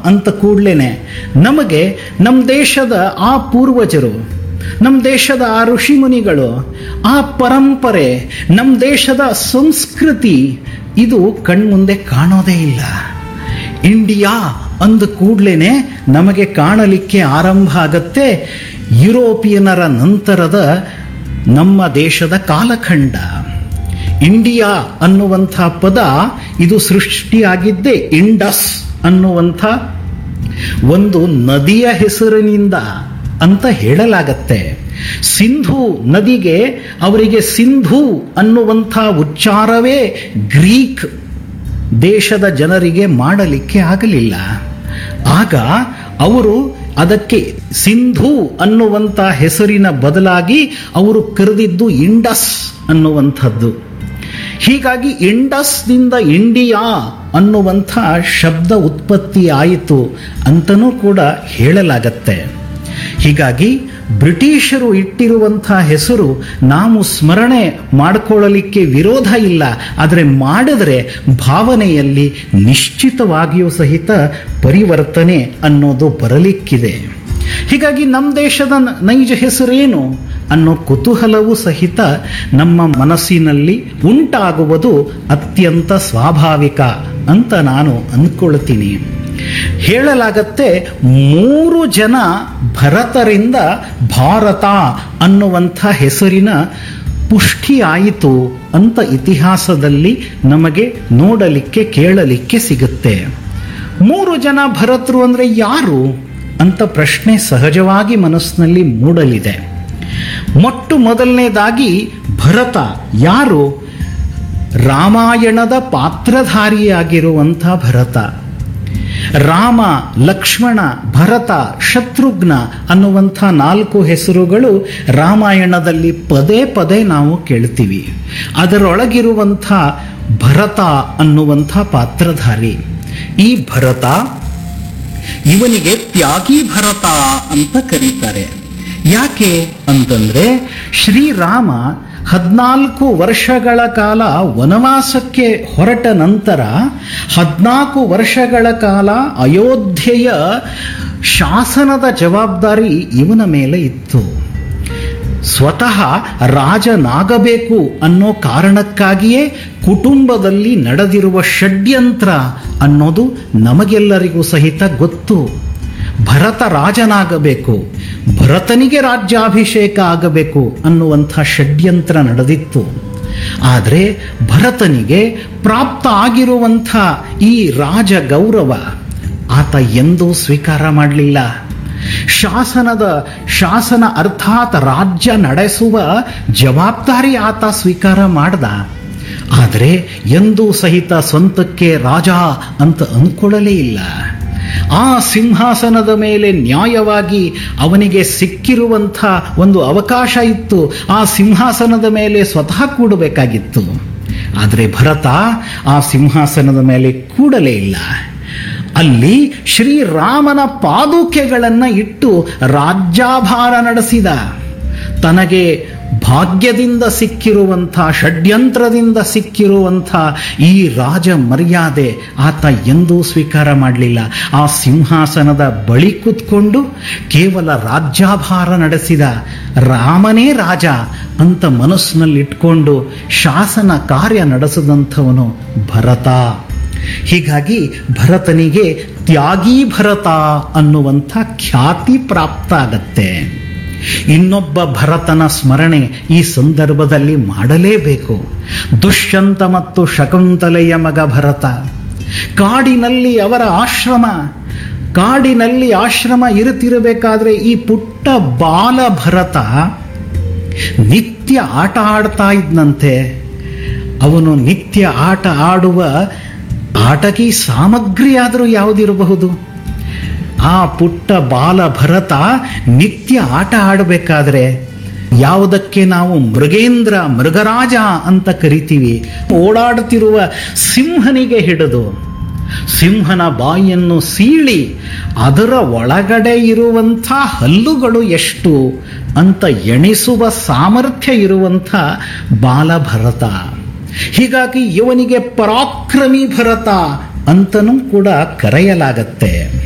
ಅಂತ ಕೂಡ್ಲೇನೆ ನಮಗೆ ನಮ್ಮ ದೇಶದ ಆ ಪೂರ್ವಜರು ನಮ್ಮ ದೇಶದ ಆ ಋಷಿಮುನಿಗಳು ಆ ಪರಂಪರೆ ನಮ್ಮ ದೇಶದ ಸಂಸ್ಕೃತಿ ಇದು ಕಣ್ಮುಂದೆ ಕಾಣೋದೇ ಇಲ್ಲ ಇಂಡಿಯಾ ಅಂದ ಕೂಡ್ಲೇನೆ ನಮಗೆ ಕಾಣಲಿಕ್ಕೆ ಆರಂಭ ಆಗತ್ತೆ ಯುರೋಪಿಯನರ ನಂತರದ ನಮ್ಮ ದೇಶದ ಕಾಲಖಂಡ ಇಂಡಿಯಾ ಅನ್ನುವಂಥ ಪದ ಇದು ಸೃಷ್ಟಿಯಾಗಿದ್ದೇ ಇಂಡಸ್ ಅನ್ನುವಂಥ ಒಂದು ನದಿಯ ಹೆಸರಿನಿಂದ ಅಂತ ಹೇಳಲಾಗತ್ತೆ ಸಿಂಧು ನದಿಗೆ ಅವರಿಗೆ ಸಿಂಧು ಅನ್ನುವಂಥ ಉಚ್ಚಾರವೇ ಗ್ರೀಕ್ ದೇಶದ ಜನರಿಗೆ ಮಾಡಲಿಕ್ಕೆ ಆಗಲಿಲ್ಲ ಆಗ ಅವರು ಅದಕ್ಕೆ ಸಿಂಧು ಅನ್ನುವಂಥ ಹೆಸರಿನ ಬದಲಾಗಿ ಅವರು ಕರೆದಿದ್ದು ಇಂಡಸ್ ಅನ್ನುವಂಥದ್ದು ಹೀಗಾಗಿ ಇಂಡಸ್ನಿಂದ ಇಂಡಿಯಾ ಅನ್ನುವಂಥ ಶಬ್ದ ಉತ್ಪತ್ತಿ ಆಯಿತು ಅಂತನೂ ಕೂಡ ಹೇಳಲಾಗತ್ತೆ ಹೀಗಾಗಿ ಬ್ರಿಟಿಷರು ಇಟ್ಟಿರುವಂಥ ಹೆಸರು ನಾವು ಸ್ಮರಣೆ ಮಾಡಿಕೊಳ್ಳಲಿಕ್ಕೆ ವಿರೋಧ ಇಲ್ಲ ಆದರೆ ಮಾಡಿದರೆ ಭಾವನೆಯಲ್ಲಿ ನಿಶ್ಚಿತವಾಗಿಯೂ ಸಹಿತ ಪರಿವರ್ತನೆ ಅನ್ನೋದು ಬರಲಿಕ್ಕಿದೆ ಹೀಗಾಗಿ ನಮ್ಮ ದೇಶದ ನೈಜ ಹೆಸರೇನು ಅನ್ನೋ ಕುತೂಹಲವೂ ಸಹಿತ ನಮ್ಮ ಮನಸ್ಸಿನಲ್ಲಿ ಉಂಟಾಗುವುದು ಅತ್ಯಂತ ಸ್ವಾಭಾವಿಕ ಅಂತ ನಾನು ಅಂದ್ಕೊಳ್ತೀನಿ ಹೇಳಲಾಗತ್ತೆ ಮೂರು ಜನ ಭರತರಿಂದ ಭಾರತ ಅನ್ನುವಂಥ ಹೆಸರಿನ ಪುಷ್ಟಿ ಆಯಿತು ಅಂತ ಇತಿಹಾಸದಲ್ಲಿ ನಮಗೆ ನೋಡಲಿಕ್ಕೆ ಕೇಳಲಿಕ್ಕೆ ಸಿಗುತ್ತೆ ಮೂರು ಜನ ಭರತರು ಅಂದರೆ ಯಾರು ಅಂತ ಪ್ರಶ್ನೆ ಸಹಜವಾಗಿ ಮನಸ್ಸಿನಲ್ಲಿ ಮೂಡಲಿದೆ ಮೊಟ್ಟು ಮೊದಲನೇದಾಗಿ ಭರತ ಯಾರು ರಾಮಾಯಣದ ಪಾತ್ರಧಾರಿಯಾಗಿರುವಂಥ ಭರತ ರಾಮ ಲಕ್ಷ್ಮಣ ಭರತ ಶತ್ರುಘ್ನ ಅನ್ನುವಂಥ ನಾಲ್ಕು ಹೆಸರುಗಳು ರಾಮಾಯಣದಲ್ಲಿ ಪದೇ ಪದೇ ನಾವು ಕೇಳ್ತೀವಿ ಅದರೊಳಗಿರುವಂಥ ಭರತ ಅನ್ನುವಂಥ ಪಾತ್ರಧಾರಿ ಈ ಭರತ ಇವನಿಗೆ ತ್ಯಾಗಿ ಭರತ ಅಂತ ಕರೀತಾರೆ ಯಾಕೆ ಅಂತಂದ್ರೆ ಶ್ರೀರಾಮ ಹದಿನಾಲ್ಕು ವರ್ಷಗಳ ಕಾಲ ವನವಾಸಕ್ಕೆ ಹೊರಟ ನಂತರ ಹದಿನಾಲ್ಕು ವರ್ಷಗಳ ಕಾಲ ಅಯೋಧ್ಯೆಯ ಶಾಸನದ ಜವಾಬ್ದಾರಿ ಇವನ ಮೇಲೆ ಇತ್ತು ಸ್ವತಃ ರಾಜನಾಗಬೇಕು ಅನ್ನೋ ಕಾರಣಕ್ಕಾಗಿಯೇ ಕುಟುಂಬದಲ್ಲಿ ನಡೆದಿರುವ ಷಡ್ಯಂತ್ರ ಅನ್ನೋದು ನಮಗೆಲ್ಲರಿಗೂ ಸಹಿತ ಗೊತ್ತು ಭರತ ರಾಜನಾಗಬೇಕು ಭರತನಿಗೆ ರಾಜ್ಯಾಭಿಷೇಕ ಆಗಬೇಕು ಅನ್ನುವಂಥ ಷಡ್ಯಂತ್ರ ನಡೆದಿತ್ತು ಆದರೆ ಭರತನಿಗೆ ಪ್ರಾಪ್ತ ಆಗಿರುವಂಥ ಈ ರಾಜ ಗೌರವ ಆತ ಎಂದೂ ಸ್ವೀಕಾರ ಮಾಡಲಿಲ್ಲ ಶಾಸನದ ಶಾಸನ ಅರ್ಥಾತ್ ರಾಜ್ಯ ನಡೆಸುವ ಜವಾಬ್ದಾರಿ ಆತ ಸ್ವೀಕಾರ ಮಾಡ್ದ ಆದರೆ ಎಂದೂ ಸಹಿತ ಸ್ವಂತಕ್ಕೆ ರಾಜ ಅಂತ ಅಂದ್ಕೊಳ್ಳಲೇ ಇಲ್ಲ ಆ ಸಿಂಹಾಸನದ ಮೇಲೆ ನ್ಯಾಯವಾಗಿ ಅವನಿಗೆ ಸಿಕ್ಕಿರುವಂಥ ಒಂದು ಅವಕಾಶ ಇತ್ತು ಆ ಸಿಂಹಾಸನದ ಮೇಲೆ ಸ್ವತಃ ಕೂಡಬೇಕಾಗಿತ್ತು ಆದರೆ ಭರತ ಆ ಸಿಂಹಾಸನದ ಮೇಲೆ ಕೂಡಲೇ ಇಲ್ಲ ಅಲ್ಲಿ ಶ್ರೀರಾಮನ ಪಾದುಕೆಗಳನ್ನ ಇಟ್ಟು ರಾಜ್ಯಾಭಾರ ನಡೆಸಿದ ತನಗೆ ಭಾಗ್ಯದಿಂದ ಸಿಕ್ಕಿರುವಂಥ ಷಡ್ಯಂತ್ರದಿಂದ ಸಿಕ್ಕಿರುವಂಥ ಈ ರಾಜ ಮರ್ಯಾದೆ ಆತ ಎಂದೂ ಸ್ವೀಕಾರ ಮಾಡಲಿಲ್ಲ ಆ ಸಿಂಹಾಸನದ ಬಳಿ ಕೂತ್ಕೊಂಡು ಕೇವಲ ರಾಜ್ಯಾಭಾರ ನಡೆಸಿದ ರಾಮನೇ ರಾಜ ಅಂತ ಮನಸ್ಸಿನಲ್ಲಿಟ್ಕೊಂಡು ಶಾಸನ ಕಾರ್ಯ ನಡೆಸಿದಂಥವನು ಭರತ ಹೀಗಾಗಿ ಭರತನಿಗೆ ತ್ಯಾಗಿ ಭರತ ಅನ್ನುವಂಥ ಖ್ಯಾತಿ ಪ್ರಾಪ್ತ ಆಗತ್ತೆ ಇನ್ನೊಬ್ಬ ಭರತನ ಸ್ಮರಣೆ ಈ ಸಂದರ್ಭದಲ್ಲಿ ಮಾಡಲೇಬೇಕು ದುಷ್ಯಂತ ಮತ್ತು ಶಕುಂತಲೆಯ ಮಗ ಭರತ ಕಾಡಿನಲ್ಲಿ ಅವರ ಆಶ್ರಮ ಕಾಡಿನಲ್ಲಿ ಆಶ್ರಮ ಇರುತ್ತಿರಬೇಕಾದ್ರೆ ಈ ಪುಟ್ಟ ಬಾಲ ಭರತ ನಿತ್ಯ ಆಟ ಆಡ್ತಾ ಇದ್ನಂತೆ ಅವನು ನಿತ್ಯ ಆಟ ಆಡುವ ಆಟಕಿ ಸಾಮಗ್ರಿ ಆದರೂ ಯಾವುದಿರಬಹುದು ಆ ಪುಟ್ಟ ಬಾಲ ಭರತ ನಿತ್ಯ ಆಟ ಆಡಬೇಕಾದ್ರೆ ಯಾವುದಕ್ಕೆ ನಾವು ಮೃಗೇಂದ್ರ ಮೃಗರಾಜ ಅಂತ ಕರಿತೀವಿ ಓಡಾಡುತ್ತಿರುವ ಸಿಂಹನಿಗೆ ಹಿಡಿದು ಸಿಂಹನ ಬಾಯಿಯನ್ನು ಸೀಳಿ ಅದರ ಒಳಗಡೆ ಇರುವಂಥ ಹಲ್ಲುಗಳು ಎಷ್ಟು ಅಂತ ಎಣಿಸುವ ಸಾಮರ್ಥ್ಯ ಇರುವಂಥ ಬಾಲಭರತ ಹೀಗಾಗಿ ಇವನಿಗೆ ಪರಾಕ್ರಮಿ ಭರತ ಅಂತನೂ ಕೂಡ ಕರೆಯಲಾಗತ್ತೆ